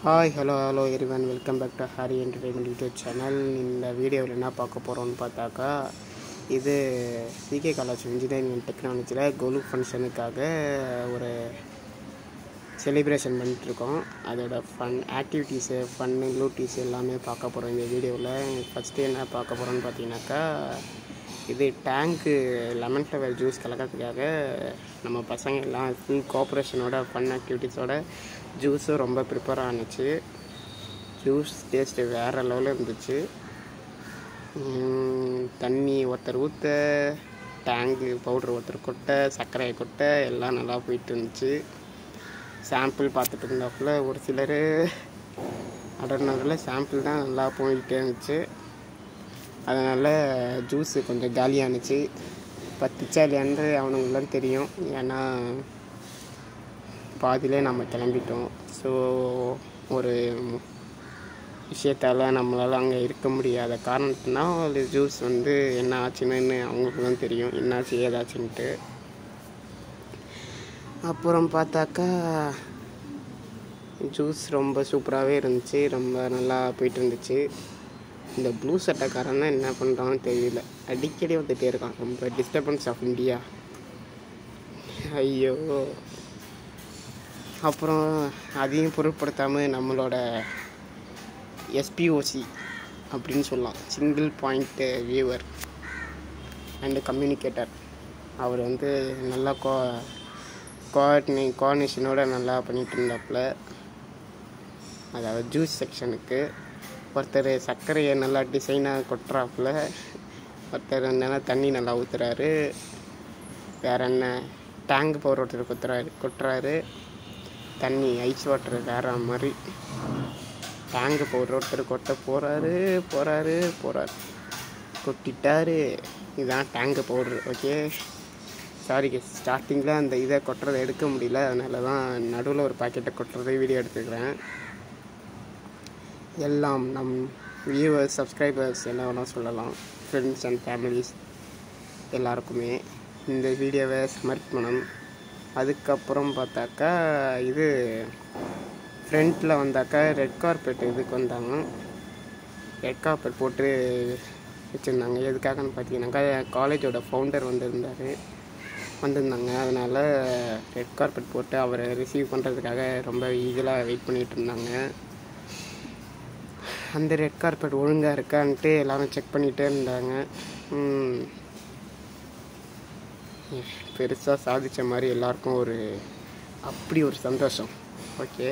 hi hello hello everyone welcome back to Harry entertainment YouTube channel இந்த வீடியோவில் என்ன பார்க்க போகிறோம்னு பார்த்தாக்கா இது சிகே காலேஜ் இன்ஜினியரிங் அண்ட் டெக்னாலஜியில் கோலு ஃபங்க்ஷனுக்காக ஒரு செலிப்ரேஷன் பண்ணிகிட்ருக்கோம் அதோட ஃபன் ஆக்டிவிட்டீஸு ஃபன்னு லூட்டிஸ் எல்லாமே பார்க்க போகிறோம் இந்த வீடியோவில் ஃபஸ்ட்டு என்ன பார்க்க போகிறோம்னு பார்த்தீங்கன்னாக்கா இது டேங்க்கு லெமன் ஃப்ளவர் ஜூஸ் கலக்கிறதுக்காக நம்ம பசங்க எல்லாம் ஃபுல் கோஆப்ரேஷனோட ஃபன் ஆக்டிவிட்டீஸோட ஜூஸும் ரொம்ப ப்ரிப்பேர் ஆனுச்சு ஜூஸ் டேஸ்ட்டு வேறு லெவலில் இருந்துச்சு உம், தண்ணி ஒருத்தர் ஊற்ற டேங்கு பவுட்ரு ஒருத்தர் கொட்ட சர்க்கரையை கொட்ட எல்லாம் நல்லா போயிட்டு இருந்துச்சு சாம்பிள் பார்த்துட்டு இருந்தாப்புல ஒரு சிலர் அடர்னதில் சாம்பிள் தான் நல்லா போயிட்டே இருந்துச்சு அதனால் ஜூஸு கொஞ்சம் காலியானுச்சு பத்துச்சா இல்லையான்னு அவனுங்களாம் தெரியும் ஏன்னா பாதியிலே நம்ம கிளம்பிட்டோம் ஸோ ஒரு விஷயத்தால் நம்மளால் அங்கே இருக்க முடியாத காரணத்தினால் ஜூஸ் வந்து என்ன ஆச்சுன்னு அவங்களுக்கு தான் தெரியும் என்னாச்சு ஏதாச்சுன்ட்டு அப்புறம் பார்த்தாக்கா ஜூஸ் ரொம்ப சூப்பராகவே இருந்துச்சு ரொம்ப நல்லா போயிட்டு இருந்துச்சு இந்த ப்ளூ சட்டைக்காரன் தான் என்ன பண்ணுறான்னு தெரியல அடிக்கடி வந்துட்டே இருக்கான் ரொம்ப டிஸ்டர்பன்ஸ் ஆஃப் இந்தியா ஐயோ அப்புறம் அதையும் பொருட்படுத்தாமல் நம்மளோட எஸ்பிஓசி அப்படின்னு சொல்லலாம் single point viewer and communicator அவர் வந்து நல்லா கோ கோஆர்டினே கோஆர்டினேஷனோட நல்லா பண்ணிட்டு இருந்தாப்புல அதாவது ஜூஸ் செக்ஷனுக்கு ஒருத்தர் சர்க்கரையை நல்லா டிசைனாக கொட்டுறாப்புல ஒருத்தர் என்னென்னா தண்ணி நல்லா ஊற்றுறாரு வேற என்ன டேங்க் பவர் ஒருத்தர் கொத்துறாரு கொட்டுறாரு தண்ணி ஐஸ் வாட்டர் வேற மாதிரி டேங்க் பவுடர் ஒருத்தர் கொட்ட போகிறாரு போகிறாரு போகிறாரு கொட்டிட்டாரு இதுதான் டேங்க் பவுட்ரு ஓகே சாரி ஸ்டார்டிங்கில் அந்த இதை கொட்டுறதை எடுக்க முடியல அதனால தான் நடுவில் ஒரு பாக்கெட்டை கொட்டுறதை வீடியோ எடுத்துக்கிறேன் எல்லாம் நம் வியூவர்ஸ் சப்ஸ்கிரைபர்ஸ் என்ன வேணால் சொல்லலாம் ஃப்ரெண்ட்ஸ் அண்ட் ஃபேமிலிஸ் எல்லாருக்குமே இந்த வீடியோவை சமர்ப்பணம் அதுக்கப்புறம் பார்த்தாக்கா இது ஃப்ரண்ட்டில் வந்தாக்கா ரெட் கார்பெட் இதுக்கு வந்தாங்க ரெட் கார்பெட் போட்டு வச்சுருந்தாங்க எதுக்காகன்னு பார்த்தீங்கன்னாக்கா காலேஜோட ஃபவுண்டர் வந்திருந்தார் வந்திருந்தாங்க அதனால் ரெட் கார்பெட் போட்டு அவரை ரிசீவ் பண்ணுறதுக்காக ரொம்ப ஈகலாக வெயிட் பண்ணிகிட்டு இருந்தாங்க அந்த ரெட் கார்பெட் ஒழுங்காக இருக்கான்ட்டு எல்லாரும் செக் பண்ணிகிட்டே இருந்தாங்க பெருசாக சாதித்த மாதிரி எல்லாருக்கும் ஒரு அப்படி ஒரு சந்தோஷம் ஓகே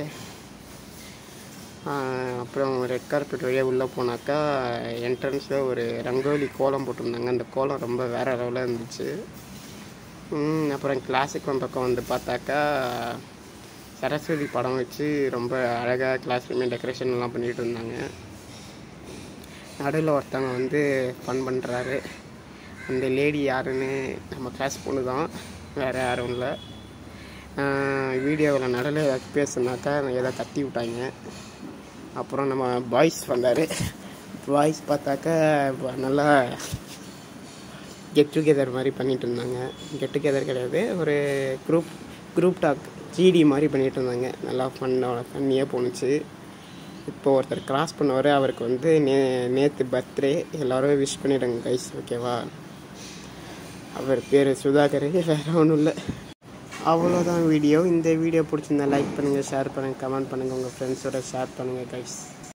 அப்புறம் ரெட் கார்பெட் வழியாக உள்ளே போனாக்கா என்ட்ரன்ஸில் ஒரு ரங்கோலி கோலம் போட்டிருந்தாங்க அந்த கோலம் ரொம்ப வேறு லெவலில் இருந்துச்சு ம், அப்புறம் கிளாஸுக்கு வந்த பக்கம் வந்து பார்த்தாக்கா சரஸ்வதி படம் வச்சு ரொம்ப அழகாக கிளாஸ் ரூமே டெக்கரேஷன் எல்லாம் பண்ணிகிட்டு இருந்தாங்க நடுவில் ஒருத்தவங்க வந்து ஃபன் பண்ணுறாரு அந்த லேடி யாருன்னு நம்ம கிளாஸ் பொண்ணு தான் வேறு யாரும் இல்லை வீடியோவில் நடுவில் ஏதாச்சும் பேசுனாக்கா ஏதோ கத்தி விட்டாங்க அப்புறம் நம்ம பாய்ஸ் வந்தார் பாய்ஸ் பார்த்தாக்கா ப- நல்லா கெட் டுகெதர் மாதிரி பண்ணிட்டு இருந்தாங்க கெட் டுகெதர் கிடையாது ஒரு குரூப் குரூப் டாக் ஜிடி மாதிரி பண்ணிட்டு இருந்தாங்க நல்லா ஃபன்னோட ஃபன்னியாக போணுச்சு இப்போ ஒருத்தர் கிராஸ் பண்ணவர் அவருக்கு வந்து நே நேற்று பர்த்டே எல்லோரும் விஷ் பண்ணிடுங்க கைஸ் ஓகேவா அவர் பேர் சுதாகர் வேறு ஒன்றும் இல்லை அவ்வளோதான் வீடியோ இந்த வீடியோ பிடிச்சிருந்தா லைக் பண்ணுங்கள் ஷேர் பண்ணுங்கள் கமெண்ட் பண்ணுங்கள் உங்கள் ஃப்ரெண்ட்ஸோட ஷேர் பண்ணுங்கள் கைஸ்